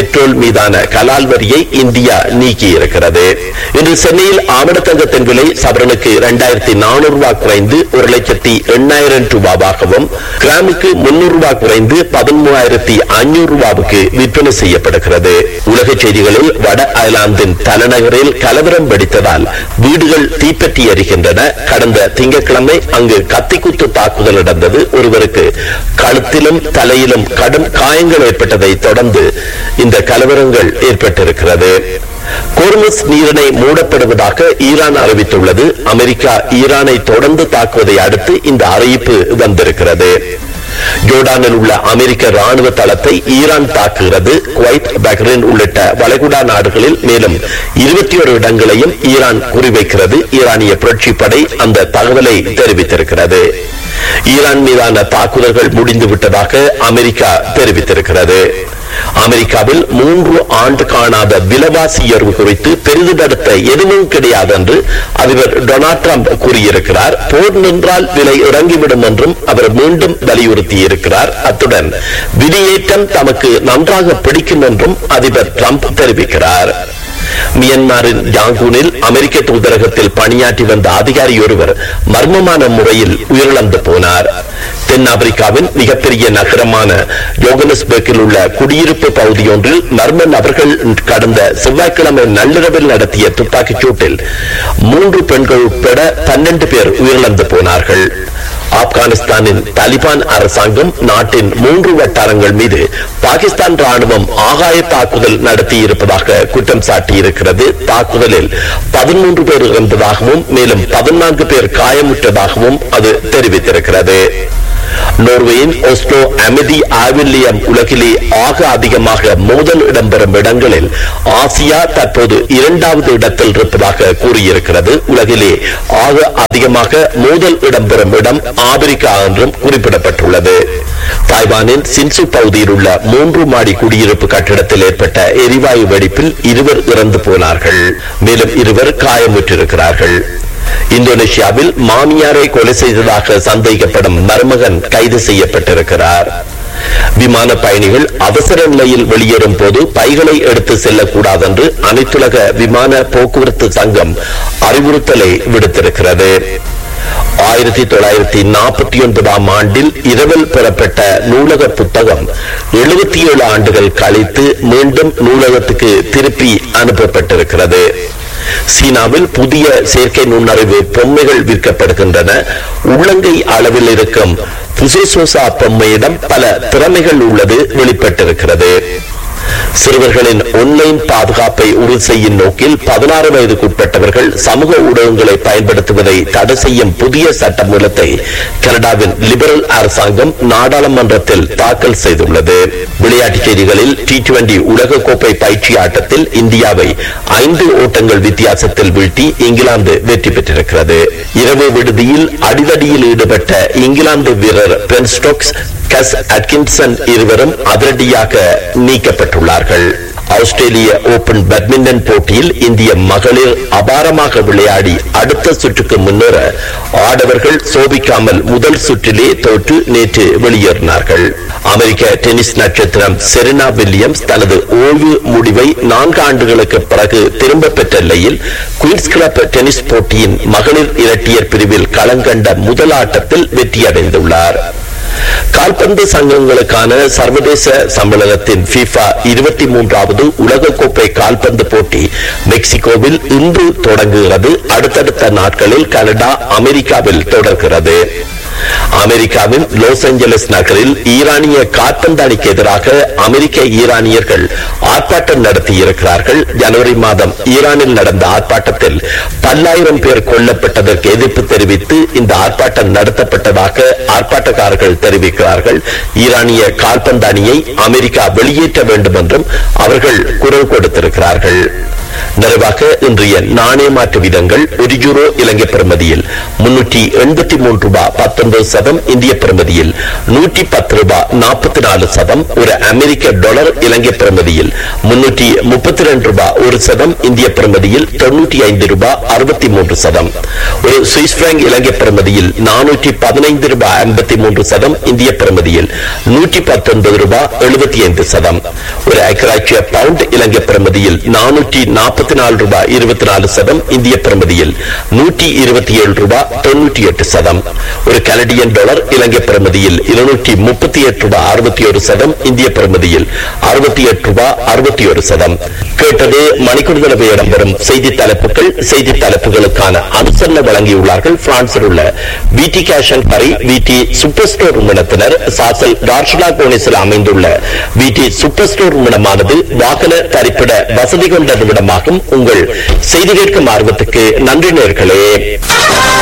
petrol மீதான கலால் வரியை இந்தியா நீக்கியிருக்கிறது இன்று சென்னையில் ஆமணத்தங்கத்தின் விலை சவரனுக்கு இரண்டாயிரத்தி நானூறு ரூபாய் குறைந்து ஒரு லட்சத்தி எண்ணாயிரம் ரூபாவாகவும் கிராமுக்கு முன்னூறு ரூபாய் குறைந்து பதிமூவாயிரத்தி ஐநூறு ரூபாவுக்கு விற்பனை செய்யப்படுகிறது உலக செய்திகளில் வட அயர்லாந்தின் தலைநகரில் கலவரம் வெடித்ததால் வீடுகள் தீப்பற்றி எரிகின்றன கடந்த திங்கட்கிழமை அங்கு கத்திக்குத்து தாக்குதல் நடந்தது ஒருவருக்கு கழுத்திலும் தலையிலும் கடும் காயங்கள் ஏற்பட்டதை தொடர்ந்து இந்த கலவரங்கள் ஏற்பட்டிருக்கிறது கோர்மஸ் நீரிணை மூடப்படுவதாக ஈரான் அறிவித்துள்ளது அமெரிக்கா ஈரானை தொடர்ந்து தாக்குவதை அடுத்து இந்த அறிவிப்பு வந்திருக்கிறது ஜோர்டானில் உள்ள அமெரிக்க ராணுவ தளத்தை ஈரான் தாக்குகிறது குவைத் பஹ்ரைன் உள்ளிட்ட வளைகுடா நாடுகளில் மேலும் இருபத்தி ஒரு இடங்களையும் ஈரான் குறிவைக்கிறது ஈரானிய புரட்சி படை அந்த தகவலை தெரிவித்திருக்கிறது ஈரான் மீதான தாக்குதல்கள் முடிந்து விட்டதாக அமெரிக்கா தெரிவித்திருக்கிறது அமெரிக்காவில் மூன்று ஆண்டு காணாத விலைவாசி உயர்வு குறித்து பெரிதுபடுத்த எதுவும் கிடையாது என்று அதிபர் டொனால்ட் ட்ரம்ப் கூறியிருக்கிறார் போர் நின்றால் விலை இறங்கிவிடும் என்றும் அவர் மீண்டும் வலியுறுத்தியிருக்கிறார் அத்துடன் விதியேற்றம் தமக்கு நன்றாக பிடிக்கும் என்றும் அதிபர் ட்ரம்ப் தெரிவிக்கிறார் மியன்மாரின் யாங்கூனில் அமெரிக்க தூதரகத்தில் பணியாற்றி வந்த அதிகாரி ஒருவர் மர்மமான முறையில் உயிரிழந்து போனார் தென்னாப்பிரிக்காவின் மிகப்பெரிய நகரமான யோகனஸ்பர்க்கில் உள்ள குடியிருப்பு பகுதியொன்றில் மர்ம நபர்கள் கடந்த செவ்வாய்க்கிழமை நள்ளிரவில் நடத்திய துப்பாக்கிச் சூட்டில் மூன்று பெண்கள் உட்பட பன்னெண்டு பேர் உயிரிழந்து போனார்கள் ஆப்கானிஸ்தானின் தலிபான் அரசாங்கம் நாட்டின் மூன்று வட்டாரங்கள் மீது பாகிஸ்தான் ராணுவம் ஆகாய தாக்குதல் நடத்தியிருப்பதாக குற்றம் சாட்டியிருக்கிறது தாக்குதலில் பதிமூன்று பேர் இறந்ததாகவும் மேலும் பதினான்கு பேர் காயமுற்றதாகவும் அது தெரிவித்திருக்கிறது நோர்வேயின் ஒஸ்லோ அமெதி ஆவில்லியம் உலகிலே ஆக அதிகமாக மோதல் இடம்பெறும் இடங்களில் ஆசியா தற்போது இரண்டாவது இடத்தில் இருப்பதாக கூறியிருக்கிறது உலகிலே ஆக அதிகமாக மோதல் இடம்பெறும் இடம் ஆப்பிரிக்கா என்றும் குறிப்பிடப்பட்டுள்ளது தாய்வானின் சின்சு பகுதியில் உள்ள மூன்று மாடி குடியிருப்பு கட்டிடத்தில் ஏற்பட்ட எரிவாயு வெடிப்பில் இருவர் இறந்து போனார்கள் மேலும் இருவர் காயமுற்றிருக்கிறார்கள் இந்தோனேஷியாவில் மாமியாரை கொலை செய்ததாக சந்தேகப்படும் மருமகன் கைது செய்யப்பட்டிருக்கிறார் விமான பயணிகள் அவசர நிலையில் வெளியேறும் போது பைகளை எடுத்து செல்லக்கூடாது என்று அனைத்துலக விமான போக்குவரத்து சங்கம் அறிவுறுத்தலை விடுத்திருக்கிறது ஆயிரத்தி தொள்ளாயிரத்தி நாற்பத்தி ஒன்பதாம் ஆண்டில் இரவில் பெறப்பட்ட நூலக புத்தகம் எழுபத்தி ஏழு ஆண்டுகள் கழித்து மீண்டும் நூலகத்துக்கு திருப்பி அனுப்பப்பட்டிருக்கிறது சீனாவில் புதிய செயற்கை நுண்ணறிவு பொம்மைகள் விற்கப்படுகின்றன உள்ளங்கை அளவில் இருக்கும் புசேசோசா பொம்மையிடம் பல திறமைகள் உள்ளது வெளிப்பட்டிருக்கிறது சிறுவர்களின் ஒன்லைன் பாதுகாப்பை உறுதி செய்யும் நோக்கில் பதினாறு வயதுக்குட்பட்டவர்கள் சமூக ஊடகங்களை பயன்படுத்துவதை தடை செய்யும் புதிய சட்ட மூலத்தை கனடாவின் லிபரல் அரசாங்கம் நாடாளுமன்றத்தில் தாக்கல் செய்துள்ளது விளையாட்டுச் செய்திகளில் டி டுவெண்டி உலகக்கோப்பை பயிற்சி ஆட்டத்தில் இந்தியாவை ஐந்து ஓட்டங்கள் வித்தியாசத்தில் வீழ்த்தி இங்கிலாந்து வெற்றி பெற்றிருக்கிறது இரவு விடுதியில் அடிதடியில் ஈடுபட்ட இங்கிலாந்து வீரர் பென் ஸ்டோக்ஸ் கஸ் அட்கின்சன் இருவரும் அதிரடியாக நீக்கப்பட்டுள்ளார்கள் ஆஸ்திரேலிய ஓபன் பேட்மிண்டன் போட்டியில் இந்திய மகளிர் அபாரமாக விளையாடி அடுத்த சுற்றுக்கு முன்னேற ஆடவர்கள் சோபிக்காமல் முதல் சுற்றிலே தோற்று நேற்று வெளியேறினார்கள் அமெரிக்க டென்னிஸ் நட்சத்திரம் செரினா வில்லியம்ஸ் தனது ஓய்வு முடிவை நான்கு ஆண்டுகளுக்கு பிறகு திரும்ப பெற்ற நிலையில் குயின்ஸ் கிளப் டென்னிஸ் போட்டியின் மகளிர் இரட்டையர் பிரிவில் களங்கண்ட முதல் ஆட்டத்தில் வெற்றியடைந்துள்ளார் கால்பந்து சங்கங்களுக்கான சர்வதேச சம்மேளனத்தின் FIFA இருபத்தி மூன்றாவது உலகக்கோப்பை கால்பந்து போட்டி மெக்சிகோவில் இன்று தொடங்குகிறது அடுத்தடுத்த நாட்களில் கனடா அமெரிக்காவில் தொடர்கிறது அமெரிக்காவின் லாஸ் ஏஞ்சலஸ் நகரில் ஈரானிய காற்பந்து அணிக்கு எதிராக அமெரிக்க ஈரானியர்கள் ஆர்ப்பாட்டம் நடத்தியிருக்கிறார்கள் ஜனவரி மாதம் ஈரானில் நடந்த ஆர்ப்பாட்டத்தில் பல்லாயிரம் பேர் கொல்லப்பட்டதற்கு எதிர்ப்பு தெரிவித்து இந்த ஆர்ப்பாட்டம் நடத்தப்பட்டதாக ஆர்ப்பாட்டக்காரர்கள் தெரிவிக்கிறார்கள் ஈரானிய கால்பந்து அணியை அமெரிக்கா வெளியேற்ற வேண்டும் என்றும் அவர்கள் குரல் கொடுத்திருக்கிறார்கள் நிறைவாக இன்றைய நாணய மாற்று விதங்கள் ஒரு யூரோ இலங்கை பிரமதியில் முன்னூற்றி எண்பத்தி மூன்று ரூபாய் பத்தொன்பது சதம் இந்திய பிரமதியில் நூற்றி பத்து ரூபாய் நாற்பத்தி நாலு சதம் ஒரு அமெரிக்க டாலர் இலங்கை பிரமதியில் முன்னூற்றி முப்பத்தி ரெண்டு ரூபாய் ஒரு சதம் இந்திய பிரமதியில் தொண்ணூற்றி ஐந்து ரூபாய் அறுபத்தி மூன்று சதம் ஒரு சுவிஸ் பிராங்க் இலங்கை பிரமதியில் நானூற்றி பதினைந்து ரூபாய் ஐம்பத்தி மூன்று சதம் இந்திய பிரமதியில் நூற்றி பத்தொன்பது ரூபாய் எழுபத்தி ஐந்து சதம் ஒரு ஐக்கராட்சிய பவுண்ட் இலங்கை பிரமதியில் நானூற்றி நாற்பத்தி நாலு ரூபாய் இருபத்தி நாலு சதம் இந்திய பிரமதியில் நூற்றி இருபத்தி ஏழு ரூபாய் தொண்ணூற்றி எட்டு சதம் ஒரு கனடியன் டாலர் இலங்கை பிரமதியில் இருநூற்றி முப்பத்தி எட்டு ரூபாய் அறுபத்தி ஒரு சதம் இந்திய பிரமதியில் அறுபத்தி எட்டு ரூபாய் அறுபத்தி ஒரு சதம் கேட்டது மணிக்கூடுதலவை இடம்பெறும் செய்தி தலைப்புகள் செய்தி தலைப்புகளுக்கான அனுசரணை வழங்கியுள்ளார்கள் பிரான்சில் உள்ள விடி கேஷன் கரி விடி சூப்பர் ஸ்டோர் நிறுவனத்தினர் சாசல் டார்ஷலா கோனிஸில் அமைந்துள்ள விடி சூப்பர் ஸ்டோர் நிறுவனமானது வாகன தரிப்பிட வசதி கொண்ட நிறுவனமாகும் உங்கள் செய்தி கேட்கும் ஆர்வத்துக்கு நன்றி நேர்களே